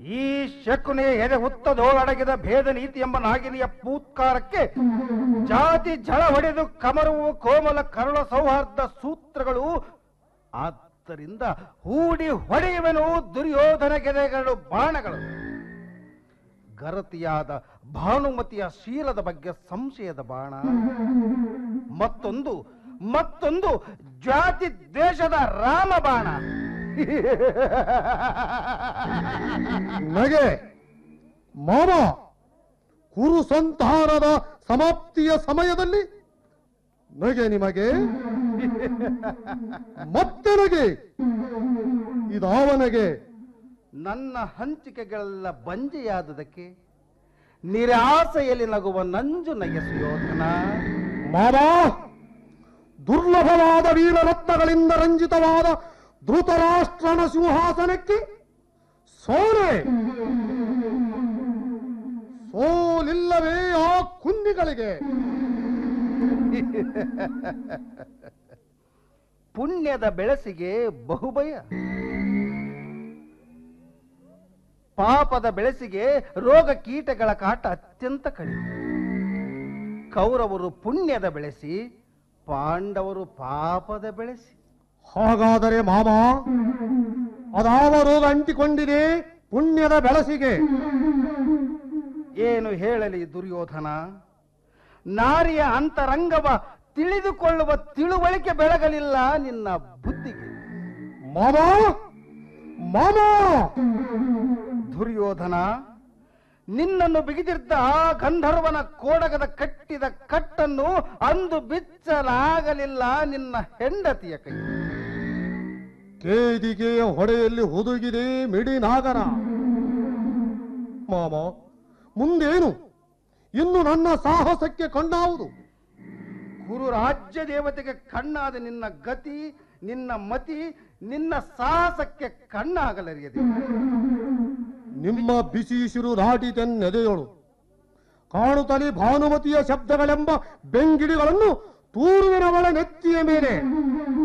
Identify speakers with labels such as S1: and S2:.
S1: ಈ ಶಕುನಿ ಎದೆ ಹುತ್ತದೋಳಡಗಿದ ಭೇದ ನೀತಿ ಎಂಬ ನಾಗಿನಿಯ ಪೂತ್ಕಾರಕ್ಕೆ ಜಾತಿ ಝಳ ಹೊಡೆದು ಕಮರುವು ಕೋಮಲ ಕರುಳ ಸೌಹಾರ್ದ ಸೂತ್ರಗಳು ಆದ್ದರಿಂದ ಹೂಡಿ ಹೊಡೆಯುವೆನು ದುರ್ಯೋಧನ ಗೆದೆಗಳು ಬಾಣಗಳು ಗರತಿಯಾದ ಭಾನುಮತಿಯ ಶೀಲದ ಬಗ್ಗೆ ಸಂಶಯದ ಬಾಣ ಮತ್ತೊಂದು ಮತ್ತೊಂದು ಜಾತಿ ದೇಶದ ರಾಮ ಬಾಣ
S2: ನಗೆ ಮಾಮ ಕುರು ಸಂತಾನದ ಸಮಾಪ್ತಿಯ ಸಮಯದಲ್ಲಿ ನಗೆ ನಿಮಗೆ ಮತ್ತೆ ನಗೆ ಇದಾವನಗೆ
S1: ನನ್ನ ಹಂಚಿಕೆಗಳೆಲ್ಲ ಬಂಜೆಯಾದುದಕ್ಕೆ ನಿರಾಸೆಯಲ್ಲಿ ನಗುವ ನಂಜು ನಗೆ ಸುಯೋಧನ
S2: ಮಾಮ ದುರ್ಲಭವಾದ ವೀರರತ್ನಗಳಿಂದ ರಂಜಿತವಾದ ಧೃತರಾಷ್ಟ್ರನ ಸಿಂಹಾಸನಕ್ಕೆ ಸೋರೆ ಸೋಲಿಲ್ಲವೇ ಆ ಕುಂದಿಗಳಿಗೆ
S1: ಪುಣ್ಯದ ಬೆಳಸಿಗೆ ಬಹುಭಯ ಪಾಪದ ಬೆಳಸಿಗೆ ರೋಗ ಕೀಟಗಳ ಕಾಟ ಅತ್ಯಂತ ಕಡಿಮೆ ಕೌರವರು ಪುಣ್ಯದ ಬೆಳೆಸಿ ಪಾಂಡವರು ಪಾಪದ ಬೆಳೆಸಿ
S2: ಹಾಗಾದರೆ ಮಾಮ ಅದಾವ ರೋಗ ಅಂಟಿಕೊಂಡಿದೆ ಪುಣ್ಯದ ಬೆಳಸಿಗೆ
S1: ಏನು ಹೇಳಲಿ ದುರ್ಯೋಧನ ನಾರಿಯ ಅಂತರಂಗವ ತಿಳಿದುಕೊಳ್ಳುವ ತಿಳುವಳಿಕೆ ಬೆಳಗಲಿಲ್ಲ ನಿನ್ನ ಬುದ್ಧಿಗೆ
S2: ಮಾಮ ಮಾಮ
S1: ದುರ್ಯೋಧನ ನಿನ್ನನ್ನು ಬಿಗಿದಿದ್ದ ಆ ಗಂಧರ್ವನ ಕೋಡಗದ ಕಟ್ಟಿದ ಕಟ್ಟನ್ನು ಅಂದು ಬಿಚ್ಚಲಾಗಲಿಲ್ಲ ನಿನ್ನ ಹೆಂಡತಿಯ ಕೈ
S2: ಕೇದಿಗೆಯ ಹೊಡೆಯಲ್ಲಿ ಹುದುಗಿದೆ ಮಿಡಿನಾಗನ ಮಾಮ ಮುಂದೇನು ಇನ್ನು ನನ್ನ ಸಾಹಸಕ್ಕೆ ಕಣ್ಣಾವುದು
S1: ಗುರು ರಾಜ್ಯ ದೇವತೆಗೆ ಕಣ್ಣಾದ ನಿನ್ನ ಗತಿ ನಿನ್ನ ಮತಿ ನಿನ್ನ ಸಾಹಸಕ್ಕೆ ಕಣ್ಣಾಗಲರಿಯದೆ
S2: ನಿಮ್ಮ ಬಿಸಿಸಿರು ದಾಟಿತೆನ್ನೆದೆಯೊಳು ಕಾಣುತ್ತಲೇ ಭಾನುಮತಿಯ ಶಬ್ದಗಳೆಂಬ ಬೆಂಗಿಡಿಗಳನ್ನು ತೂರುವಿನವಳ ನೆತ್ತಿಯ ಮೇಲೆ